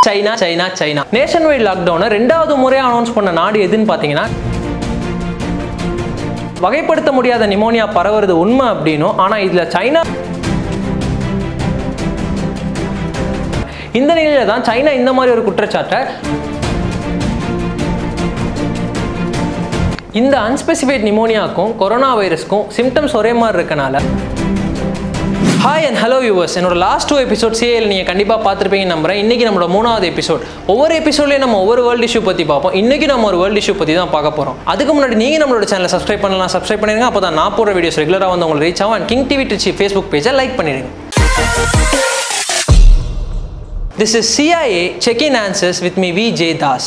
China China China nation wide லாக்டவுனை ரெண்டாவது முறையாக அனௌன்ஸ் பண்ண நாடு எதுன்னு பார்த்தீங்கன்னா வகைப்படுத்த முடியாத நிமோனியா பரவுறது உண்மை அப்படின்னும் ஆனால் இதில் சைனா இந்த நிலையில தான் சைனா இந்த மாதிரி ஒரு குற்றச்சாட்டை இந்த அன்ஸ்பெசிஃபைட் நிமோனியாக்கும் கொரோனா வைரஸ்க்கும் சிம்டம்ஸ் ஒரே மாதிரி இருக்கனால ஹாய் அண்ட் ஹலோ வியூவர்ஸ் என்னோட லாஸ்ட் டூ எபிசோட் சிஏல நீங்கள் கண்டிப்பாக பார்த்துருப்பீங்கன்னு நம்புறேன் இன்றைக்கி நம்மளோட மூணாவது எபிசோட் ஒவ்வொரு எபிசோட்லேயும் நம்ம ஒவ்வொரு வேர்ல்டு இஷ்யூ பற்றி பார்ப்போம் இன்றைக்கி நம்ம ஒரு வேர்ல்டு இஷ்யூ பற்றி தான் பார்க்க போகிறோம் அதுக்கு முன்னாடி நீங்கள் நம்மளோட சேனலை சப்ஸ்கிரைப் பண்ணலாம் சப்ஸ்கிரைப் பண்ணிடுங்க அப்போ தான் நான் போடுற வீடியோஸ் ரெகுலராக வந்து உங்களுக்கு ரீச் ஆகும் and king TV Trichy Facebook பேஜை லைக் பண்ணிடுங்க This is CIA Check-in Answers with me V. J. Das.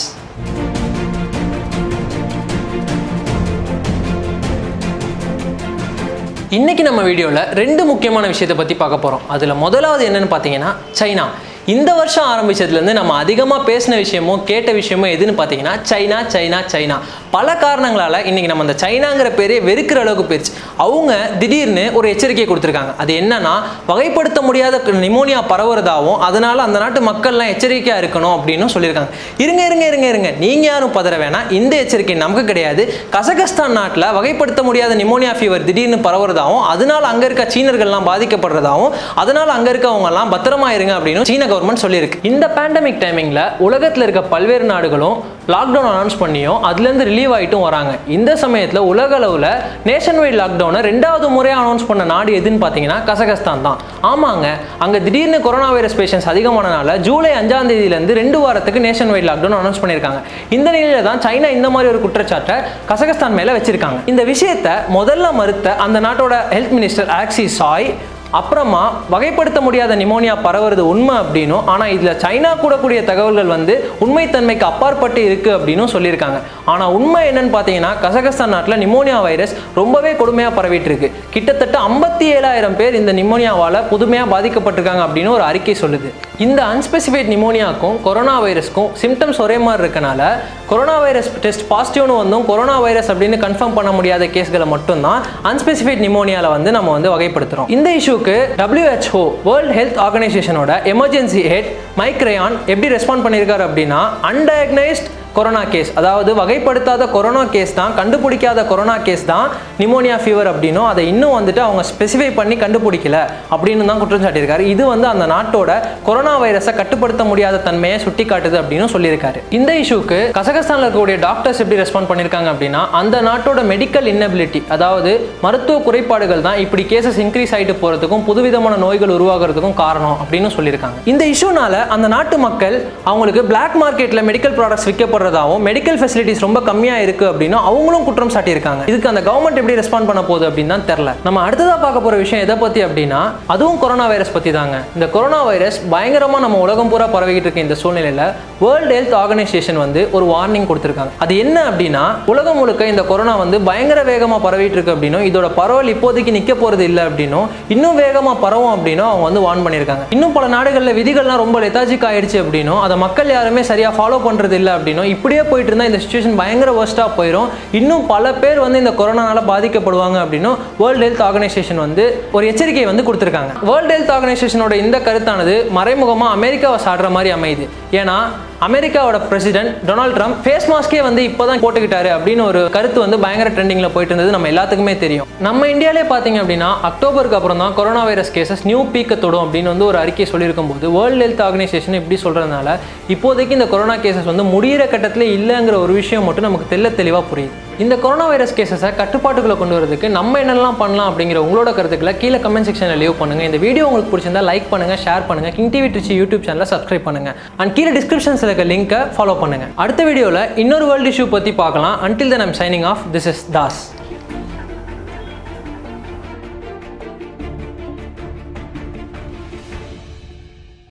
இன்னைக்கு நம்ம வீடியோவில் ரெண்டு முக்கியமான விஷயத்தை பற்றி பார்க்க போகிறோம் அதில் முதலாவது என்னன்னு பார்த்தீங்கன்னா சைனா இந்த வருஷம் ஆரம்பிச்சதுலேருந்து நம்ம அதிகமாக பேசின விஷயமோ கேட்ட விஷயமோ எதுன்னு பார்த்தீங்கன்னா சைனா சைனா சைனா பல காரணங்களால் இன்றைக்கி நம்ம அந்த சைனாங்கிற பேரே வெறுக்கிற அளவுக்கு போயிடுச்சு அவங்க திடீர்னு ஒரு எச்சரிக்கை கொடுத்துருக்காங்க அது என்னன்னா வகைப்படுத்த முடியாத நிமோனியா பரவுறதாகவும் அதனால அந்த நாட்டு மக்கள்லாம் எச்சரிக்கையாக இருக்கணும் அப்படின்னு சொல்லியிருக்காங்க இருங்க இருங்க இருங்க இருங்க நீங்கள் யாரும் பதற வேணாம் இந்த எச்சரிக்கை நமக்கு கிடையாது கசகஸ்தான் நாட்டில் வகைப்படுத்த முடியாத நிமோனியா ஃபீவர் திடீர்னு பரவுறதாகவும் அதனால அங்கே இருக்க சீனர்கள்லாம் பாதிக்கப்படுறதாகவும் அதனால அங்கே இருக்கவங்கலாம் பத்திரமா இருங்க அப்படின்னு சீன கவர்மெண்ட் சொல்லியிருக்கு இந்த பேண்டமிக் டைமிங்கில் உலகத்தில் இருக்க பல்வேறு நாடுகளும் லாக்டவுன் அனௌன்ஸ் பண்ணியும் அதுலேருந்து ரிலீவ் ஆகிட்டும் வராங்க இந்த சமயத்தில் உலக அளவில் நேஷன் வைட் லாக்டவுனை ரெண்டாவது முறையாக அனௌன்ஸ் பண்ண நாடு எதுன்னு பார்த்தீங்கன்னா கசகஸ்தான் தான் ஆமாங்க அங்கே திடீர்னு கொரோனா வைரஸ் பேஷன்ஸ் அதிகமானனால ஜூலை அஞ்சாம் தேதியிலேருந்து ரெண்டு வாரத்துக்கு நேஷன் வைட் லாக்டவுன் அனௌன்ஸ் பண்ணியிருக்காங்க இந்த நிலையில தான் சைனா இந்த மாதிரி ஒரு குற்றச்சாட்டை கசகஸ்தான் மேலே வச்சிருக்காங்க இந்த விஷயத்தை முதல்ல மறுத்த அந்த நாட்டோட ஹெல்த் மினிஸ்டர் ஆக்சி சாய் அப்புறமா வகைப்படுத்த முடியாத நிமோனியா பரவுறது உண்மை அப்படின்னும் ஆனால் இதில் சைனா கூடக்கூடிய தகவல்கள் வந்து உண்மைத்தன்மைக்கு அப்பாற்பட்டு இருக்குது அப்படின்னும் சொல்லியிருக்காங்க ஆனால் உண்மை என்னன்னு பார்த்தீங்கன்னா கசகஸ்தான் நாட்டில் நிமோனியா வைரஸ் ரொம்பவே கொடுமையாக பரவிட்டு இருக்கு கிட்டத்தட்ட ஐம்பத்தி ஏழாயிரம் பேர் இந்த நிமோனியாவால் புதுமையாக பாதிக்கப்பட்டிருக்காங்க அப்படின்னு ஒரு அறிக்கை சொல்லுது இந்த அன்ஸ்பெசிஃபைட் நிமோனியாக்கும் கொரோனா வைரஸ்க்கும் சிம்டம்ஸ் ஒரே மாதிரி இருக்கனால கொரோனா வைரஸ் டெஸ்ட் பாசிட்டிவ்னு வந்தும் கொரோனா வைரஸ் அப்படின்னு கன்ஃபார்ம் பண்ண முடியாத கேஸ்களை மட்டும்தான் அன்ஸ்பெசிஃபைட் நிமோனியாவில் வந்து நம்ம வந்து வகைப்படுத்துகிறோம் இந்த இஷ்யூக்கு WHO வேர்ல்ட் ஹெல்த் ஆர்கனைசேஷனோட எமர்ஜென்சி ஹெட் மைக் ரயான் எப்படி ரெஸ்பாண்ட் பண்ணியிருக்காரு அப்படின்னா அன்டயக்னைஸ்ட் கொரோனா கேஸ் அதாவது வகைப்படுத்தாத கொரோனா கேஸ் தான் கண்டுபிடிக்காத கொரோனா கேஸ் தான் நிமோனியா ஃபீவர் அப்படின்னும் அதை இன்னும் வந்துட்டு அவங்க ஸ்பெசிஃபை பண்ணி கண்டுபிடிக்கல அப்படின்னு தான் குற்றம் சாட்டியிருக்காரு இது வந்து அந்த நாட்டோட கொரோனா வைரஸை கட்டுப்படுத்த முடியாத தன்மையை சுட்டி காட்டுது அப்படின்னு சொல்லியிருக்காரு இந்த இஷ்யூக்கு கசகஸ்தானில் இருக்கக்கூடிய டாக்டர்ஸ் எப்படி ரெஸ்பாண்ட் பண்ணியிருக்காங்க அப்படின்னா அந்த நாட்டோட மெடிக்கல் இன்னபிலிட்டி அதாவது மருத்துவ குறைபாடுகள் தான் இப்படி கேசஸ் இன்க்ரீஸ் ஆகிட்டு போகிறதுக்கும் புதுவிதமான நோய்கள் உருவாகிறதுக்கும் காரணம் அப்படின்னு சொல்லியிருக்காங்க இந்த இஷ்யூனால அந்த நாட்டு மக்கள் அவங்களுக்கு பிளாக் மார்க்கெட்டில் மெடிக்கல் ப்ராடக்ட்ஸ் விற்கப்படுற பண்றதாகவும் மெடிக்கல் ஃபெசிலிட்டிஸ் ரொம்ப கம்மியா இருக்கு அப்படின்னு அவங்களும் குற்றம் சாட்டியிருக்காங்க இதுக்கு அந்த கவர்மெண்ட் எப்படி ரெஸ்பாண்ட் பண்ண போகுது அப்படின்னு தான் தெரியல நம்ம அடுத்ததா பார்க்க போற விஷயம் எதை பத்தி அப்படின்னா அதுவும் கொரோனா வைரஸ் பத்தி தாங்க இந்த கொரோனா வைரஸ் பயங்கரமா நம்ம உலகம் பூரா பரவிக்கிட்டு இருக்க இந்த சூழ்நிலையில வேர்ல்டு ஹெல்த் ஆர்கனைசேஷன் வந்து ஒரு வார்னிங் கொடுத்திருக்காங்க அது என்ன அப்படின்னா உலகம் முழுக்க இந்த கொரோனா வந்து பயங்கர வேகமா பரவிட்டு இருக்கு அப்படின்னும் இதோட பரவல் இப்போதைக்கு நிக்க போறது இல்லை அப்படின்னும் இன்னும் வேகமா பரவும் அப்படின்னும் அவங்க வந்து வார்ன் பண்ணியிருக்காங்க இன்னும் பல நாடுகளில் விதிகள்லாம் ரொம்ப லெத்தாஜிக் ஆயிடுச்சு அப்படின்னும் அதை மக்கள் யாருமே சரியா ஃபாலோ பண்றது இல்லை அப்படின்னும் இப்படியே போயிட்டு இருந்தால் இந்த சுச்சுவேஷன் பயங்கர ஒர்ஸ்ட்டாக போயிடும் இன்னும் பல பேர் வந்து இந்த கொரோனானால பாதிக்கப்படுவாங்க அப்படின்னும் வேர்ல்டு ஹெல்த் ஆர்கனைசேஷன் வந்து ஒரு எச்சரிக்கையை வந்து கொடுத்துருக்காங்க வேர்ல்டு ஹெல்த் ஆர்கனைசேஷனோட இந்த கருத்தானது மறைமுகமாக அமெரிக்காவை சாடுற மாதிரி அமையுது ஏன்னா அமெரிக்காவோட பிரசிடென்ட் டொனால்ட் ட்ரம்ப் ஃபேஸ் மாஸ்கே வந்து இப்போ தான் போட்டுக்கிட்டாரு அப்படின்னு ஒரு கருத்து வந்து பயங்கர ட்ரெண்டிங்கில் போயிட்டு இருந்தது நம்ம எல்லாத்துக்குமே தெரியும் நம்ம இந்தியாவிலே பார்த்தீங்க அப்படின்னா அக்டோபருக்கு அப்புறம் தான் கொரோனா வைரஸ் கேசஸ் நியூ பீக்கை தொடும் அப்படின்னு வந்து ஒரு அறிக்கை சொல்லியிருக்கும் போது வேர்ல்டு ஹெல்த் ஆர்கனைசேஷன் இப்படி சொல்கிறதுனால இப்போதைக்கு இந்த கொரோனா கேசஸ் வந்து முடிகிற கட்டத்தில் இல்லைங்கிற ஒரு விஷயம் மட்டும் நமக்கு தெல்ல தெளிவாக புரியுது இந்த கொரோனா வைரஸ் கேசஸை கட்டுப்பாட்டுக்குள்ள கொண்டு வரதுக்கு நம்ம என்னெல்லாம் பண்ணலாம் அப்படிங்கிற உங்களோட கருத்துக்களை கீழே கமெண்ட் செக்ஷனில் லீவ் பண்ணுங்க இந்த வீடியோ உங்களுக்கு பிடிச்சிருந்தா லைக் பண்ணுங்க ஷேர் பண்ணுங்க கிங் டிவி ட்ரிச்சி யூடியூப் சேனலை சப்ஸ்கிரைப் பண்ணுங்க அண்ட் கீழே டிஸ்கிரிப்ஷன்ஸில் இருக்க லிங்கை ஃபாலோ பண்ணுங்க அடுத்த வீடியோவில் இன்னொரு வேர்ல்டு இஷ்யூ பற்றி பார்க்கலாம் until then I'm signing off this is Das